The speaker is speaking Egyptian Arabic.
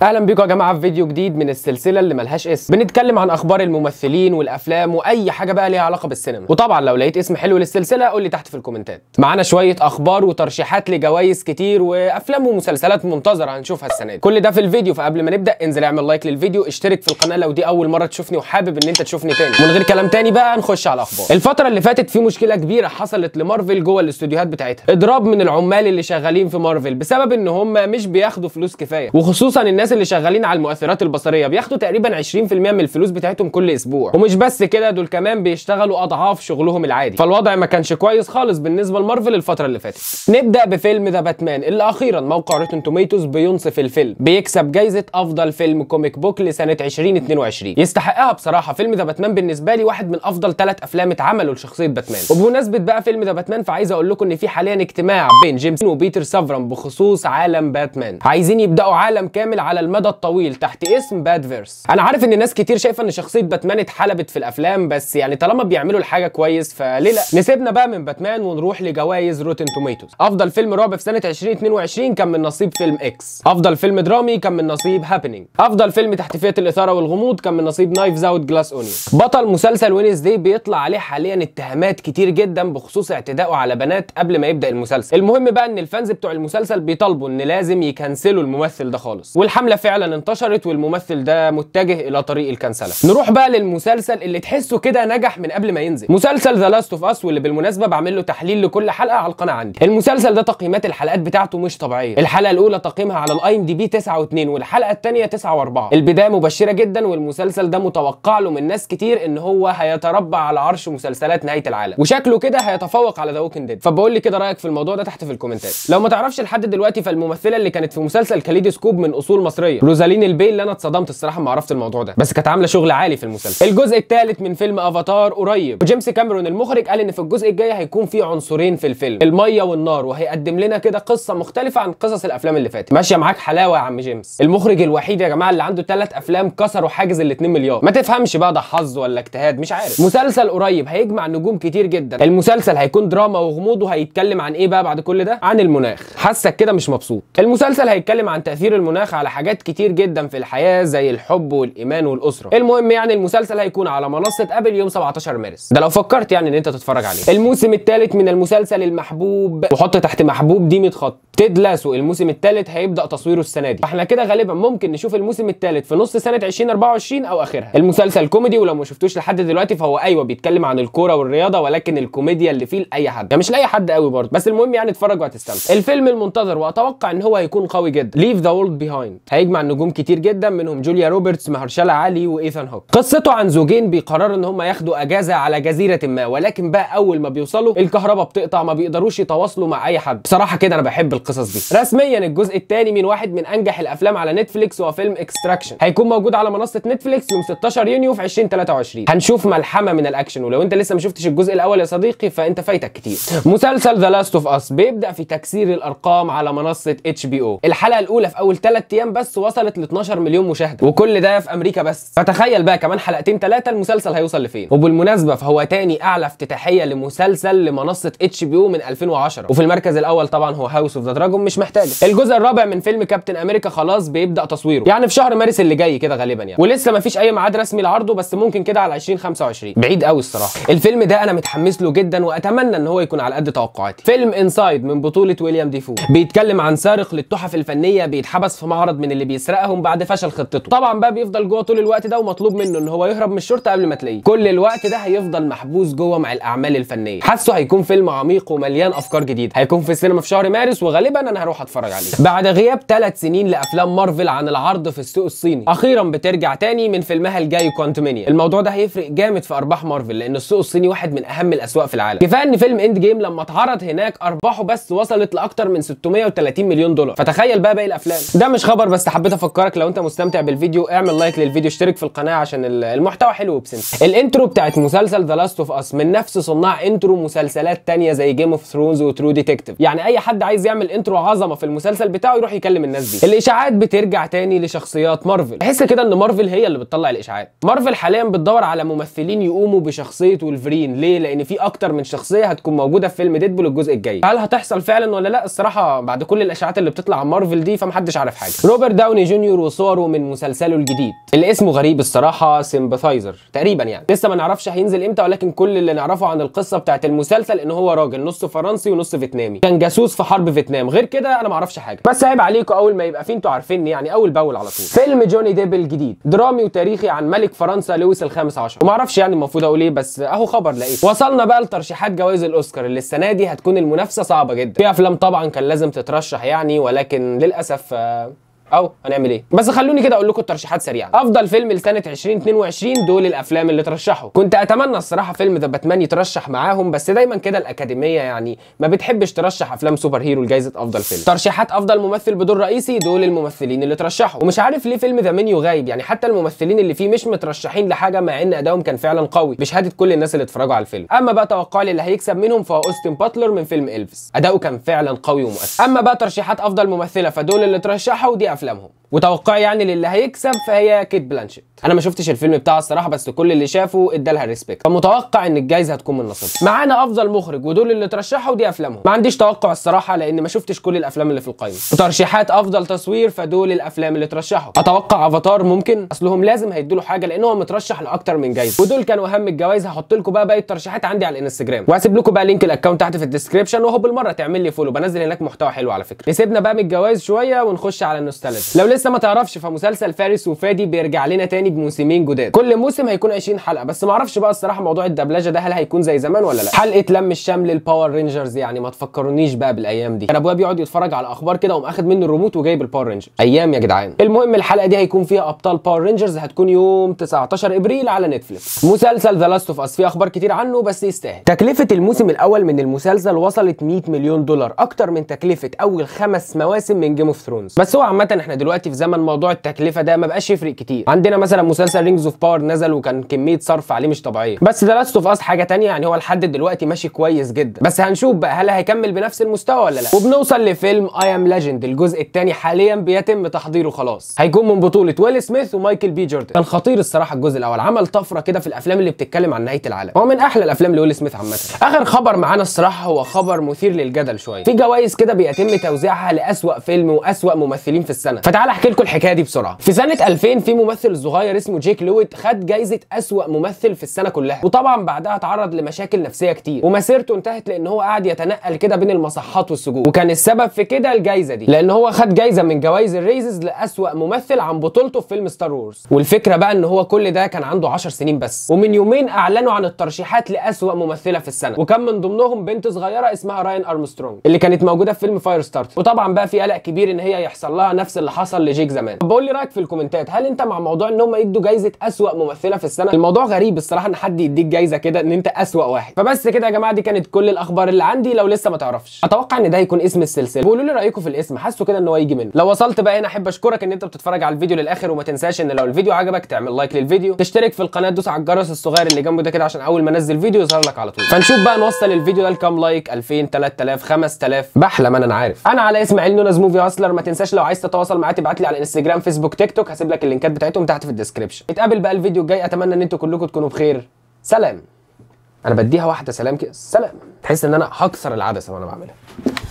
اهلا بيكم يا جماعه في فيديو جديد من السلسله اللي ملهاش اسم بنتكلم عن اخبار الممثلين والافلام واي حاجه بقى ليها علاقه بالسينما وطبعا لو لقيت اسم حلو للسلسله قول لي تحت في الكومنتات معانا شويه اخبار وترشيحات لجوائز كتير وافلام ومسلسلات منتظره هنشوفها السنه دي كل ده في الفيديو فقبل ما نبدا انزل اعمل لايك للفيديو اشترك في القناه لو دي اول مره تشوفني وحابب ان انت تشوفني تاني من غير كلام تاني بقى نخش على الاخبار الفتره اللي فاتت في مشكله كبيره حصلت لمارفل جوه الاستوديوهات بتاعتها اضراب من العمال اللي شغالين في مارفل بسبب ان هم مش بياخدوا فلوس كفايه وخصوصا الناس اللي شغالين على المؤثرات البصريه بياخدوا تقريبا 20% من الفلوس بتاعتهم كل اسبوع ومش بس كده دول كمان بيشتغلوا اضعاف شغلهم العادي فالوضع ما كانش كويس خالص بالنسبه لمارفل الفتره اللي فاتت نبدا بفيلم ذا باتمان اللي اخيرا موقع روتن توميتوز بينصف الفيلم بيكسب جايزه افضل فيلم كوميك بوك لسنه 2022 يستحقها بصراحه فيلم ذا باتمان بالنسبه لي واحد من افضل ثلاث افلام اتعملوا لشخصيه باتمان وبمناسبه بقى فيلم ذا باتمان فعايز اقول لكم ان في حاليا اجتماع بين جيمس وبيتر سافران بخصوص عالم باتمان عايزين يبداوا عالم كامل على المدى الطويل تحت اسم باد فيرس انا عارف ان ناس كتير شايفه ان شخصيه باتمان اتحلبت في الافلام بس يعني طالما بيعملوا الحاجه كويس فليه لا نسيبنا بقى من باتمان ونروح لجوائز روتن توميتوز افضل فيلم رعب في سنه 2022 كان من نصيب فيلم اكس افضل فيلم درامي كان من نصيب هابينج افضل فيلم تحت فئه الاثاره والغموض كان من نصيب نايفز اوت جلاس اونيون بطل مسلسل وينز دي بيطلع عليه حاليا اتهامات كتير جدا بخصوص اعتدائه على بنات قبل ما يبدا المسلسل المهم بقى ان الفانز بتوع المسلسل بيطالبوا ان لازم يكنسلوا الممثل ده خالص والحمله فعلا انتشرت والممثل ده متجه الى طريق الكنسله نروح بقى للمسلسل اللي تحسه كده نجح من قبل ما ينزل مسلسل ذا لاست اوف اس واللي بالمناسبه بعمل له تحليل لكل حلقه على القناه عندي المسلسل ده تقييمات الحلقات بتاعته مش طبيعيه الحلقه الاولى تقييمها على الاي ام دي بي 9 و2 والحلقه الثانيه 9 و4 البدايه مبشره جدا والمسلسل ده متوقع له من ناس كتير ان هو هيتربع على عرش مسلسلات نهايه العالم وشكله كده هيتفوق على ذا ووكينج ديد فبقول لي كده رايك في الموضوع ده تحت في الكومنتات لو ما تعرفش لحد دلوقتي فالممثله اللي كانت في مسلسل كاليدوسكوب من اصول مصريه روزالين البي اللي انا اتصدمت الصراحه ما عرفت الموضوع ده بس كانت عامله شغل عالي في المسلسل الجزء الثالث من فيلم افاتار قريب وجيمس كاميرون المخرج قال ان في الجزء الجاي هيكون في عنصرين في الفيلم الميه والنار وهيقدم لنا كده قصه مختلفه عن قصص الافلام اللي فاتت ماشيه معاك حلاوه يا عم جيمس المخرج الوحيد يا جماعه اللي عنده ثلاث افلام كسروا حاجز ال 2 مليار ما تفهمش بقى ده حظ ولا اجتهاد مش عارف مسلسل قريب هيجمع نجوم كتير جدا المسلسل هيكون دراما وغموض وهيتكلم عن ايه بقى بعد كل ده عن المناخ حاسك كده مش مبسوط المسلسل هيتكلم عن تاثير المناخ على حاجات كتير جدا في الحياه زي الحب والايمان والاسره المهم يعني المسلسل هيكون على منصه ابل يوم 17 مارس ده لو فكرت يعني ان انت تتفرج عليه الموسم الثالث من المسلسل المحبوب وحط تحت محبوب دي 100 خط تيد لاسو الموسم الثالث هيبدا تصويره السنه دي فاحنا كده غالبا ممكن نشوف الموسم الثالث في نص سنه 2024 او اخرها المسلسل كوميدي ولو ما شفتوش لحد دلوقتي فهو ايوه بيتكلم عن الكوره والرياضه ولكن الكوميديا اللي فيه لاي حد يعني مش لاي حد قوي برضه بس المهم يعني اتفرج وهتستمتع الفيلم المنتظر واتوقع ان هو هيكون قوي جدا ليف ذا وورلد بيهايند هيجمع نجوم كتير جدا منهم جوليا روبرتس مهرشالا علي وايثان هوك قصته عن زوجين بيقرروا ان هم ياخدوا اجازه على جزيره ما ولكن بقى اول ما بيوصلوا الكهرباء بتقطع ما بيقدروش يتواصلوا مع اي حد بصراحه كده انا بحب القصص دي رسميا الجزء الثاني من واحد من انجح الافلام على نتفليكس هو فيلم اكستراكشن هيكون موجود على منصه نتفليكس يوم 16 يونيو في 2023 هنشوف ملحمه من الاكشن ولو انت لسه ما شفتش الجزء الاول يا صديقي فانت فايتك كتير مسلسل ذا لاست اوف اس بيبدا في تكسير الارقام على منصه اتش بي او الحلقه الاولى في اول 3 ايام بس وصلت ل 12 مليون مشاهده وكل ده في امريكا بس فتخيل بقى كمان حلقتين ثلاثه المسلسل هيوصل لفين وبالمناسبه فهو تاني اعلى افتتاحيه لمسلسل لمنصه اتش بي او من 2010 وفي المركز الاول طبعا هو هاوس اوف ذا دراجون مش محتاجه الجزء الرابع من فيلم كابتن امريكا خلاص بيبدا تصويره يعني في شهر مارس اللي جاي كده غالبا يعني ولسه ما فيش اي ميعاد رسمي لعرضه بس ممكن كده على 2025 بعيد قوي الصراحه الفيلم ده انا متحمس له جدا واتمنى ان هو يكون على قد توقعاتي فيلم انسايد من بطوله ويليام ديفو بيتكلم عن سارق للتحف الفنيه بيتحبس في معرض من اللي بيسرقهم بعد فشل خطته طبعا بقى بيفضل جوه طول الوقت ده ومطلوب منه ان هو يهرب من الشرطه قبل ما تلاقيه كل الوقت ده هيفضل محبوس جوه مع الاعمال الفنيه حاسه هيكون فيلم عميق ومليان افكار جديده هيكون في السينما في شهر مارس وغالبا انا هروح اتفرج عليه بعد غياب ثلاث سنين لافلام مارفل عن العرض في السوق الصيني اخيرا بترجع تاني من فيلمها الجاي كوانتمينيا الموضوع ده هيفرق جامد في ارباح مارفل لان السوق الصيني واحد من اهم الاسواق في العالم كفايه ان فيلم اند جيم لما اتعرض هناك ارباحه بس وصلت لاكتر من 630 مليون دولار فتخيل بقى باقي الافلام ده مش خبر بس حبيت افكرك لو انت مستمتع بالفيديو اعمل لايك للفيديو اشترك في القناه عشان المحتوى حلو وبسنس الانترو بتاعت مسلسل ذا لاست اوف اس من نفس صناع انترو مسلسلات تانية زي جيم اوف ثرونز وترو ديتكتيف يعني اي حد عايز يعمل انترو عظمه في المسلسل بتاعه يروح يكلم الناس دي الاشاعات بترجع تاني لشخصيات مارفل تحس كده ان مارفل هي اللي بتطلع الاشاعات مارفل حاليا بتدور على ممثلين يقوموا بشخصيه وولفرين ليه لان في اكتر من شخصيه هتكون موجوده في فيلم ديدبول الجزء الجاي هل هتحصل فعلا ولا لا الصراحه بعد كل الاشاعات اللي بتطلع عن مارفل دي فمحدش عارف حاجه روبرت داوني جونيور وصوره من مسلسله الجديد اللي اسمه غريب الصراحه سيمباثايزر تقريبا يعني لسه ما نعرفش هينزل امتى ولكن كل اللي نعرفه عن القصه بتاعت المسلسل ان هو راجل نص فرنسي ونص فيتنامي كان جاسوس في حرب فيتنام غير كده انا ما اعرفش حاجه بس عيب عليكم اول ما يبقى في انتوا عارفيني يعني اول باول على طول فيلم جوني ديب الجديد درامي وتاريخي عن ملك فرنسا لويس الخامس عشر وما اعرفش يعني المفروض اقول ايه بس اهو خبر لقيت وصلنا بقى لترشيحات جوائز الاوسكار اللي السنه دي هتكون المنافسه صعبه جدا في افلام طبعا كان لازم تترشح يعني ولكن للاسف آه، او هنعمل ايه بس خلوني كده اقول لكم الترشيحات سريعا افضل فيلم لسنه 2022 دول الافلام اللي ترشحوا كنت اتمنى الصراحه فيلم ذا باتمان يترشح معاهم بس دايما كده الاكاديميه يعني ما بتحبش ترشح افلام سوبر هيرو لجائزه افضل فيلم ترشيحات افضل ممثل بدور رئيسي دول الممثلين اللي ترشحوا ومش عارف ليه فيلم ذا منيو غايب يعني حتى الممثلين اللي فيه مش مترشحين لحاجه مع ان ادائهم كان فعلا قوي بشهاده كل الناس اللي اتفرجوا على الفيلم اما بقى توقعي اللي هيكسب منهم فهو اوستن باتلر من فيلم الفيس اداؤه كان فعلا قوي ومؤثر اما بقى ترشيحات افضل ممثله فدول اللي ترشحوا دي افلامهم وتوقعي يعني للي هيكسب فهي كيت بلانشيت انا ما شفتش الفيلم بتاعها الصراحه بس كل اللي شافه ادالها ريسبكت فمتوقع ان الجايزه هتكون من نصيبها معانا افضل مخرج ودول اللي ترشحوا دي افلامهم ما عنديش توقع الصراحه لان ما شفتش كل الافلام اللي في القائمه وترشيحات افضل تصوير فدول الافلام اللي ترشحوا اتوقع افاتار ممكن اصلهم لازم هيدوا له حاجه لان هو مترشح لاكتر من جايزه ودول كانوا اهم الجوائز هحط لكم بقى باقي الترشيحات عندي على الانستجرام وهسيب لكم بقى لينك الاكونت تحت في الديسكربشن وهو بالمره تعمل لي فولو بنزل هناك محتوى حلو على فكره نسيبنا بقى من الجوائز شويه ونخش على النوستالجيا لو لسه ما تعرفش فمسلسل فارس وفادي بيرجع لنا تاني بموسمين جداد كل موسم هيكون 20 حلقه بس ما اعرفش بقى الصراحه موضوع الدبلجه ده هل هيكون زي زمان ولا لا حلقه لم الشمل الباور رينجرز يعني ما تفكرونيش بقى بالايام دي كان ابويا بيقعد يتفرج على اخبار كده وقام اخد منه الريموت وجايب الباور رينجر ايام يا جدعان المهم الحلقه دي هيكون فيها ابطال باور رينجرز هتكون يوم 19 ابريل على نتفليكس مسلسل ذا لاست اوف اس فيه اخبار كتير عنه بس يستاهل تكلفه الموسم الاول من المسلسل وصلت 100 مليون دولار اكتر من تكلفه اول خمس مواسم من جيم اوف ثرونز بس هو عامه احنا دلوقتي في زمن موضوع التكلفه ده ما بقاش يفرق كتير عندنا مثلا مسلسل رينجز اوف باور نزل وكان كميه صرف عليه مش طبيعيه بس ذا لاست اوف اس حاجه تانية يعني هو لحد دلوقتي ماشي كويس جدا بس هنشوف بقى هل هيكمل بنفس المستوى ولا لا وبنوصل لفيلم اي ام ليجند الجزء الثاني حاليا بيتم تحضيره خلاص هيكون من بطوله ويل سميث ومايكل بي جوردن كان خطير الصراحه الجزء الاول عمل طفره كده في الافلام اللي بتتكلم عن نهايه العالم هو من احلى الافلام لويل سميث عامه اخر خبر معانا الصراحه هو خبر مثير للجدل شويه في جوائز كده بيتم توزيعها لاسوا فيلم واسوا ممثلين في السنه فتعال احكي لكم الحكايه دي بسرعه في سنه 2000 في ممثل صغير اسمه جيك لويت خد جايزه اسوا ممثل في السنه كلها وطبعا بعدها اتعرض لمشاكل نفسيه كتير ومسيرته انتهت لان هو قاعد يتنقل كده بين المصحات والسجون وكان السبب في كده الجايزه دي لان هو خد جايزه من جوائز الريزز لاسوا ممثل عن بطولته في فيلم ستار وورز والفكره بقى ان هو كل ده كان عنده 10 سنين بس ومن يومين اعلنوا عن الترشيحات لاسوا ممثله في السنه وكان من ضمنهم بنت صغيره اسمها راين ارمسترونج اللي كانت موجوده في فيلم فاير ستارت وطبعا بقى في قلق كبير ان هي يحصل لها نفس اللي حصل لجيك زمان طب بقول لي رايك في الكومنتات هل انت مع موضوع ان هم يدوا جايزه اسوا ممثله في السنه الموضوع غريب الصراحه ان حد يديك جايزه كده ان انت اسوا واحد فبس كده يا جماعه دي كانت كل الاخبار اللي عندي لو لسه ما تعرفش اتوقع ان ده هيكون اسم السلسله قولوا لي رايكم في الاسم حاسه كده ان هو يجي منه لو وصلت بقى هنا احب اشكرك ان انت بتتفرج على الفيديو للاخر وما تنساش ان لو الفيديو عجبك تعمل لايك للفيديو تشترك في القناه تدوس على الجرس الصغير اللي جنبه ده كده عشان اول ما انزل فيديو يظهر لك على طول فنشوف بقى نوصل الفيديو ده لكام لايك 2000 3000 5000 بحلم انا انا عارف انا على اسماعيل نونز موفي هاسلر ما تنساش لو عايز تتواصل معايا تبعت لي على انستجرام فيسبوك تيك توك هسيب لك اللينكات بتاعتهم تحت في الديسكربشن نتقابل بقى الفيديو الجاي اتمنى ان انتوا كلكم تكونوا بخير سلام انا بديها واحده سلام كده سلام تحس ان انا هكسر العدسه وانا بعملها